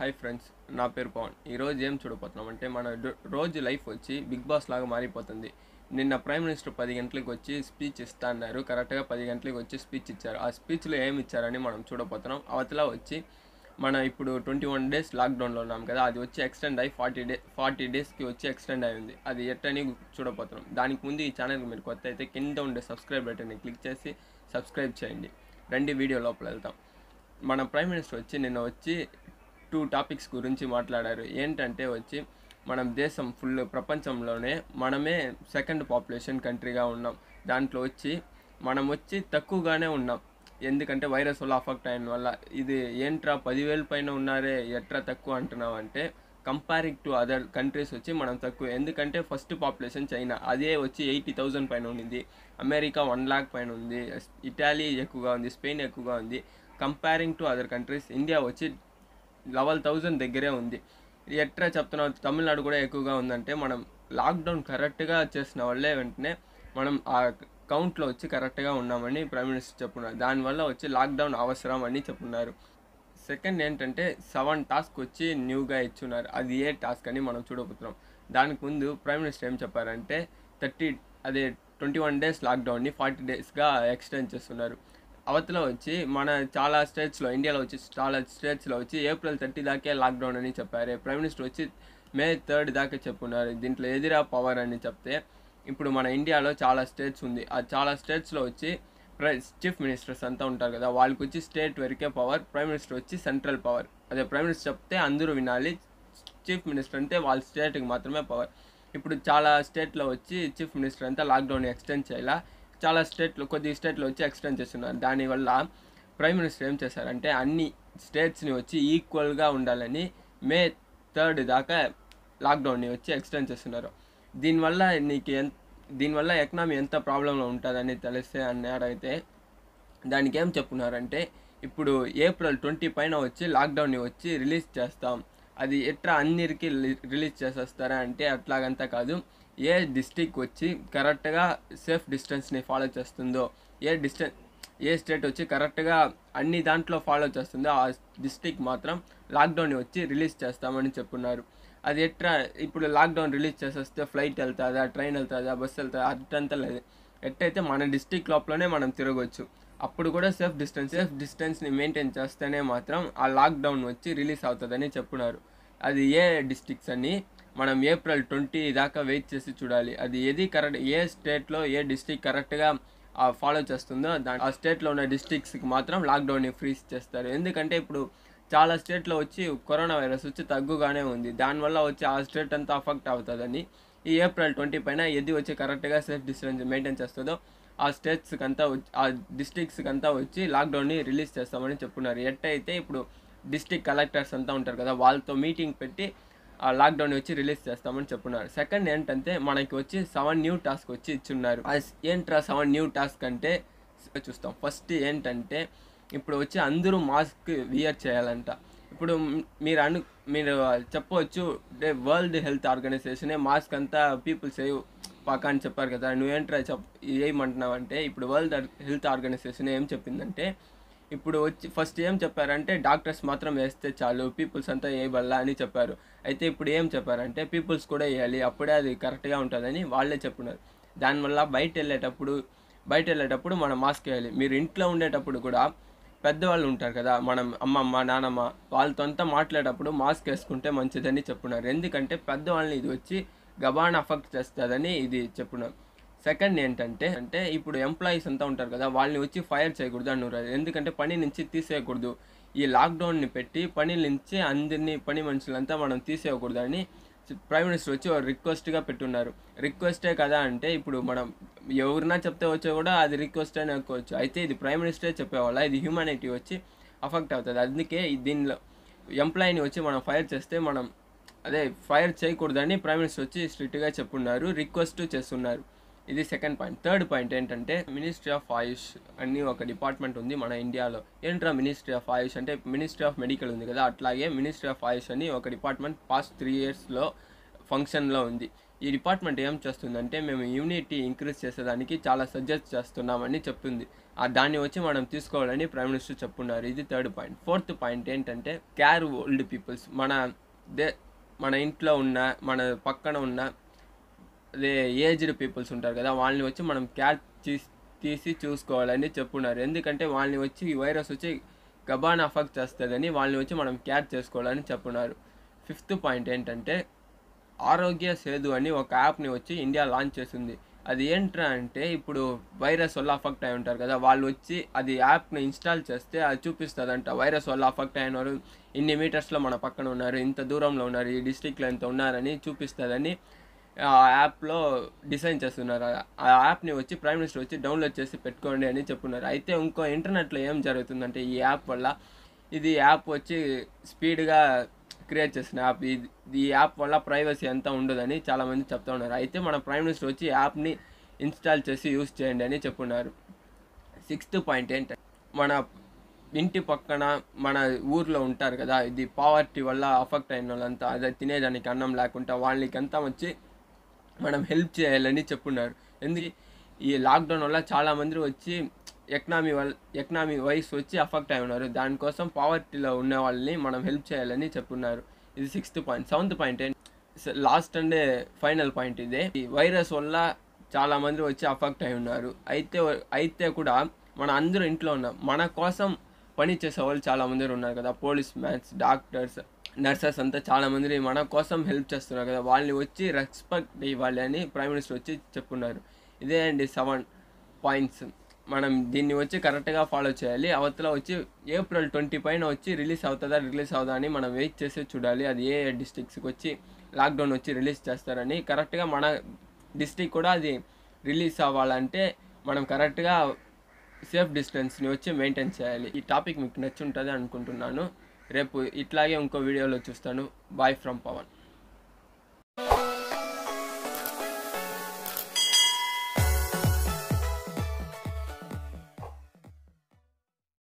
hi friends నా పేరు పవన్ ఈరోజు ఏం చూడబోతున్నాం అంటే మన రో- రోజు లైఫ్ వచ్చి బిగ్ బాస్ లాగా మారిపోతుంది నిన్న ప్రైమ్ మినిస్టర్ పది గంటలకు వచ్చి స్పీచ్ ఇస్తా అన్నారు కరెక్ట్గా పది గంటలకు వచ్చి స్పీచ్ ఇచ్చారు ఆ స్పీచ్లో ఏమి ఇచ్చారని మనం చూడబోతున్నాం అవతల వచ్చి మన ఇప్పుడు ట్వంటీ వన్ డేస్ లాక్డౌన్లో ఉన్నాం కదా అది వచ్చి ఎక్స్టెండ్ అయ్యి ఫార్టీ డే ఫార్టీ డేస్కి వచ్చి ఎక్స్టెండ్ అయింది అది ఎట్టని చూడబోతున్నాం దానికి ముందు ఈ ఛానల్కి మీరు కొత్త అయితే కింద ఉండే సబ్స్క్రైబ్ బటన్ని క్లిక్ చేసి సబ్స్క్రైబ్ చేయండి రండి వీడియో లోపల వెళ్తాం మన ప్రైమ్ మినిస్టర్ వచ్చి నిన్న వచ్చి టూ టాపిక్స్ గురించి మాట్లాడారు ఏంటంటే వచ్చి మనం దేశం ఫుల్ ప్రపంచంలోనే మనమే సెకండ్ పాపులేషన్ కంట్రీగా ఉన్నాం దాంట్లో వచ్చి మనం వచ్చి తక్కువగానే ఉన్నాం ఎందుకంటే వైరస్ వల్ల అఫెక్ట్ అయిన వల్ల ఇది ఏంట్రా పదివేల పైన ఉన్నారే ఎట్రా తక్కువ అంటున్నావు అంటే కంపేరింగ్ టు అదర్ కంట్రీస్ వచ్చి మనం తక్కువ ఎందుకంటే ఫస్ట్ పాపులేషన్ చైనా అదే వచ్చి ఎయిటీ థౌజండ్ పైన ఉండింది అమెరికా వన్ లాక్ పైన ఉంది ఇటాలీ ఎక్కువగా ఉంది స్పెయిన్ ఎక్కువగా ఉంది comparing to other countries India వచ్చి లెవెల్ థౌజండ్ దగ్గరే ఉంది ఎట్లా చెప్తున్నావు తమిళనాడు కూడా ఎక్కువగా ఉందంటే మనం లాక్డౌన్ కరెక్ట్గా చేసిన వాళ్ళే వెంటనే మనం ఆ కౌంట్లో వచ్చి కరెక్ట్గా ఉన్నామని ప్రైమ్ మినిస్టర్ చెప్పున్నారు దానివల్ల వచ్చి లాక్డౌన్ అవసరం అని చెప్పున్నారు సెకండ్ ఏంటంటే సెవెన్ టాస్క్ వచ్చి న్యూగా ఇచ్చున్నారు అది ఏ టాస్క్ అని మనం చూడబోతున్నాం దానికి ముందు ప్రైమ్ మినిస్టర్ ఏం చెప్పారంటే థర్టీ అదే ట్వంటీ వన్ డేస్ లాక్డౌన్ని ఫార్టీ డేస్గా ఎక్స్టెండ్ చేస్తున్నారు అవతల వచ్చి మన చాలా స్టేట్స్లో ఇండియాలో వచ్చి చాలా స్టేట్స్లో వచ్చి ఏప్రిల్ థర్టీ దాకే లాక్డౌన్ అని చెప్పారు ప్రైమ్ మినిస్టర్ వచ్చి మే థర్డ్ దాకా చెప్పున్నారు దీంట్లో ఎదిరా పవర్ అని చెప్తే ఇప్పుడు మన ఇండియాలో చాలా స్టేట్స్ ఉంది ఆ చాలా స్టేట్స్లో వచ్చి ప్ర చీఫ్ మినిస్టర్స్ అంతా ఉంటారు కదా వాళ్ళకి వచ్చి స్టేట్ వరకే పవర్ ప్రైమ్ మినిస్టర్ వచ్చి సెంట్రల్ పవర్ అదే ప్రైమ్ మినిస్టర్ చెప్తే అందరూ వినాలి చీఫ్ మినిస్టర్ అంటే వాళ్ళ స్టేట్కి మాత్రమే పవర్ ఇప్పుడు చాలా స్టేట్లో వచ్చి చీఫ్ మినిస్టర్ అంతా లాక్డౌన్ ఎక్స్టెండ్ చేయాల చాలా స్టేట్లో కొద్ది స్టేట్లో వచ్చి ఎక్స్టెండ్ చేస్తున్నారు దానివల్ల ప్రైమ్ మినిస్టర్ ఏం చేశారంటే అన్ని స్టేట్స్ని వచ్చి ఈక్వల్గా ఉండాలని మే థర్డ్ దాకా లాక్డౌన్ని వచ్చి ఎక్స్టెండ్ చేస్తున్నారు దీనివల్ల నీకు ఎంత దీనివల్ల ఎకనామీ ఎంత ప్రాబ్లంలో ఉంటుందని తెలిస్తే అన్నారైతే దానికి ఏం చెప్పున్నారంటే ఇప్పుడు ఏప్రిల్ ట్వంటీ పైన వచ్చి లాక్డౌన్ని వచ్చి రిలీజ్ చేస్తాం అది ఎట్లా అన్నిటికీ రిలీజ్ చేసేస్తారా అంటే అట్లాగంతా కాదు ఏ డిస్టిక్ వచ్చి కరెక్ట్గా సేఫ్ డిస్టెన్స్ని ఫాలో చేస్తుందో ఏ డిస్టెన్స్ ఏ స్టేట్ వచ్చి కరెక్ట్గా అన్ని దాంట్లో ఫాలో చేస్తుందో ఆ డిస్టిక్ మాత్రం లాక్డౌన్ వచ్చి రిలీజ్ చేస్తామని చెప్పున్నారు అది ఎట్లా ఇప్పుడు లాక్డౌన్ రిలీజ్ చేసేస్తే ఫ్లైట్ వెళ్తుందా ట్రైన్ వెళ్తుందా బస్సు వెళ్తుందా అట్టంతా లేదు ఎట్టయితే మన డిస్టిక్ లోపలనే మనం తిరగవచ్చు అప్పుడు కూడా సేఫ్ డిస్టెన్స్ సేఫ్ డిస్టెన్స్ని మెయింటైన్ చేస్తేనే మాత్రం ఆ లాక్డౌన్ వచ్చి రిలీజ్ అవుతుందని చెప్పున్నారు అది ఏ డిస్టిక్స్ అని మనం ఏప్రిల్ ట్వంటీ దాకా వెయిట్ చేసి చూడాలి అది ఏది కరెక్ట్ ఏ స్టేట్లో ఏ డిస్టిక్ కరెక్ట్గా ఫాలో చేస్తుందో దా ఆ స్టేట్లో ఉన్న డిస్టిక్స్కి మాత్రం లాక్డౌన్ని ఫ్రీజ్ చేస్తారు ఎందుకంటే ఇప్పుడు చాలా స్టేట్లో వచ్చి కరోనా వైరస్ వచ్చి తగ్గుగానే ఉంది దానివల్ల వచ్చి ఆ స్టేట్ అంతా అఫెక్ట్ అవుతుందని ఈ ఏప్రిల్ ట్వంటీ పైన ఏది వచ్చి కరెక్ట్గా సేఫ్ డిస్టెన్స్ మెయింటైన్ చేస్తుందో ఆ స్టేట్స్కి అంతా వచ్చి ఆ డిస్ట్రిక్ట్స్కి అంతా వచ్చి లాక్డౌన్ని రిలీజ్ చేస్తామని చెప్పున్నారు ఎట్టయితే ఇప్పుడు డిస్ట్రిక్ట్ కలెక్టర్స్ అంతా ఉంటారు కదా వాళ్ళతో మీటింగ్ పెట్టి ఆ లాక్డౌన్ వచ్చి రిలీజ్ చేస్తామని చెప్పున్నారు సెకండ్ ఏంటంటే మనకి వచ్చి సెవెన్ న్యూ టాస్క్ వచ్చి ఇచ్చున్నారు అది ఏంట్రా సెవెన్ న్యూ టాస్క్ అంటే చూస్తాం ఫస్ట్ ఏంటంటే ఇప్పుడు వచ్చి అందరూ మాస్క్ వియర్ చేయాలంట ఇప్పుడు మ్- మీరు అను మీరు చెప్పవచ్చు వరల్డ్ హెల్త్ ఆర్గనైజేషనే మాస్క్ అంతా పీపుల్ సేవ్ పాక అని చెప్పారు కదా నువ్వేంట్రా చెప్ ఏమంటున్నావు అంటే ఇప్పుడు వరల్డ్ హెల్త్ ఆర్గనైజేషన్ ఏం చెప్పిందంటే ఇప్పుడు వచ్చి ఫస్ట్ ఏం చెప్పారంటే డాక్టర్స్ మాత్రం వేస్తే చాలు పీపుల్స్ అంతా వేయబల్లా అని చెప్పారు అయితే ఇప్పుడు ఏం చెప్పారంటే పీపుల్స్ కూడా వేయాలి అప్పుడే అది కరెక్ట్గా ఉంటుందని వాళ్ళే చెప్పున్నారు దానివల్ల బయట వెళ్ళేటప్పుడు బయట వెళ్ళేటప్పుడు మనం మాస్క్ వేయాలి మీరు ఇంట్లో ఉండేటప్పుడు కూడా పెద్దవాళ్ళు ఉంటారు కదా మనం అమ్మమ్మ నానమ్మ వాళ్ళతో అంతా మాట్లాడేటప్పుడు మాస్క్ వేసుకుంటే మంచిదని చెప్పున్నారు ఎందుకంటే పెద్దవాళ్ళని ఇది వచ్చి గబాన్ అఫెక్ట్ చేస్తుందని ఇది చెప్పున్నారు సెకండ్ ఏంటంటే అంటే ఇప్పుడు ఎంప్లాయీస్ అంతా ఉంటారు కదా వాళ్ళని వచ్చి ఫైర్ చేయకూడదు అన్నారు ఎందుకంటే పని నుంచి తీసేయకూడదు ఈ లాక్డౌన్ని పెట్టి పని నుంచి అందరినీ పని మనుషులంతా మనం తీసేయకూడదని ప్రైమ్ మినిస్టర్ వచ్చి ఒక రిక్వెస్ట్గా పెట్టున్నారు రిక్వెస్టే కదా అంటే ఇప్పుడు మనం ఎవరినా చెప్తే వచ్చా కూడా అది రిక్వెస్ట్ అని అనుకోవచ్చు అయితే ఇది ప్రైమ్ మినిస్టరే చెప్పేవాళ్ళ ఇది హ్యూమానిటీ వచ్చి అఫెక్ట్ అవుతుంది అందుకే ఈ దీనిలో ఎంప్లాయీని వచ్చి మనం ఫైర్ చేస్తే మనం అదే ఫైర్ చేయకూడదని ప్రైమ్ మినిస్టర్ వచ్చి స్ట్రిక్ట్గా చెప్పున్నారు రిక్వెస్ట్ చేస్తున్నారు ఇది సెకండ్ పాయింట్ థర్డ్ పాయింట్ ఏంటంటే మినిస్ట్రీ ఆఫ్ ఆయుష్ అని ఒక డిపార్ట్మెంట్ ఉంది మన ఇండియాలో ఏంట్రా మినిస్ట్రీ ఆఫ్ ఆయుష్ అంటే మినిస్ట్రీ ఆఫ్ మెడికల్ ఉంది కదా అట్లాగే మినిస్ట్రీ ఆఫ్ ఆయుష్ అని ఒక డిపార్ట్మెంట్ పాస్ట్ త్రీ ఇయర్స్లో ఫంక్షన్లో ఉంది ఈ డిపార్ట్మెంట్ ఏం చేస్తుందంటే మేము ఇమ్యూనిటీ ఇంక్రీజ్ చేసేదానికి చాలా సజెస్ట్ చేస్తున్నామని చెప్తుంది ఆ దాన్ని వచ్చి మనం తీసుకోవాలని ప్రైమ్ మినిస్టర్ చెప్పున్నారు ఇది థర్డ్ పాయింట్ ఫోర్త్ పాయింట్ ఏంటంటే కేర్ ఓల్డ్ పీపుల్స్ మన దే మన ఇంట్లో ఉన్న మన పక్కన ఉన్న అదే ఏజ్డ్ పీపుల్స్ ఉంటారు కదా వాళ్ళని వచ్చి మనం క్యార్ తీసి తీసి చూసుకోవాలని చెప్పున్నారు ఎందుకంటే వాళ్ళని వచ్చి ఈ వైరస్ వచ్చి గబాన్ అఫెక్ట్ చేస్తుందని వాళ్ళని వచ్చి మనం క్యార్ చేసుకోవాలని చెప్పున్నారు ఫిఫ్త్ పాయింట్ ఏంటంటే ఆరోగ్య సేదు అని ఒక యాప్ని వచ్చి ఇండియా లాంచ్ చేసింది అది ఏంట్రా అంటే ఇప్పుడు వైరస్ వల్ల అఫెక్ట్ అయి ఉంటారు కదా వాళ్ళు వచ్చి అది యాప్ని ఇన్స్టాల్ చేస్తే అది చూపిస్తుందంట వైరస్ వల్ల అఫెక్ట్ అయినారు ఇన్ని మీటర్స్లో మన పక్కన ఉన్నారు ఇంత దూరంలో ఉన్నారు ఈ డిస్టిక్లో ఇంత ఉన్నారని చూపిస్తుందని ఆ యాప్లో డిజైన్ చేస్తున్నారు ఆ యాప్ని వచ్చి ప్రైమ్ మినిస్టర్ వచ్చి డౌన్లోడ్ చేసి పెట్టుకోండి అని చెప్పున్నారు అయితే ఇంకో ఇంటర్నెట్లో ఏం జరుగుతుందంటే ఈ యాప్ వల్ల ఇది యాప్ వచ్చి స్పీడ్గా క్రియేట్ చేసిన యాప్ ఇది ఈ యాప్ వల్ల ప్రైవసీ ఎంత ఉండదని చాలామంది చెప్తా ఉన్నారు అయితే మన ప్రైమ్ మినిస్టర్ వచ్చి యాప్ని ఇన్స్టాల్ చేసి యూస్ చేయండి అని చెప్పున్నారు సిక్స్త్ పాయింట్ ఏంటంటే మన ఇంటి పక్కన మన ఊర్లో ఉంటారు కదా ఇది పావర్టీ వల్ల అఫెక్ట్ అయిన వాళ్ళంతా అదే తినేదానికి అన్నం లేకుండా వాళ్ళకంతా వచ్చి మనం హెల్ప్ చేయాలని చెప్పున్నారు ఎందుకు ఈ లాక్డౌన్ వల్ల చాలామంది వచ్చి ఎకనామీ వల్ల ఎకనామీ వైస్ వచ్చి అఫెక్ట్ అయి ఉన్నారు దానికోసం పావర్టీలో ఉన్న వాళ్ళని మనం హెల్ప్ చేయాలని చెప్పున్నారు ఇది సిక్స్త్ పాయింట్ సెవెంత్ పాయింట్ ఏంటి లాస్ట్ అండ్ ఫైనల్ పాయింట్ ఇదే ఈ వైరస్ వల్ల చాలామంది వచ్చి అఫెక్ట్ అయి ఉన్నారు అయితే అయితే కూడా మన అందరూ ఇంట్లో ఉన్నాం మన కోసం పని చేసే వాళ్ళు చాలామంది ఉన్నారు కదా పోలీస్ మ్యాన్స్ డాక్టర్స్ నర్సెస్ అంతా చాలామంది మన కోసం హెల్ప్ చేస్తున్నారు కదా వాళ్ళని వచ్చి రెస్పెక్ట్ ఇవ్వాలి అని ప్రైమ్ మినిస్టర్ వచ్చి చెప్పున్నారు ఇదే అండి సెవెన్ పాయింట్స్ మనం దీన్ని వచ్చి కరెక్ట్గా ఫాలో చేయాలి అవతల వచ్చి ఏప్రిల్ ట్వంటీ పైన వచ్చి రిలీజ్ అవుతుందా రిలీజ్ అవుదా అని మనం వెయిట్ చేసి చూడాలి అది ఏ డిస్ట్రిక్ట్స్కి వచ్చి లాక్డౌన్ వచ్చి రిలీజ్ చేస్తారని కరెక్ట్గా మన డిస్ట్రిక్ట్ కూడా అది రిలీజ్ అవ్వాలంటే మనం కరెక్ట్గా సేఫ్ డిస్టెన్స్ని వచ్చి మెయింటైన్ చేయాలి ఈ టాపిక్ మీకు నచ్చుంటుంది అనుకుంటున్నాను రేపు ఇట్లాగే ఇంకో వీడియోలో చూస్తాను బాయ్ ఫ్రమ్ పవన్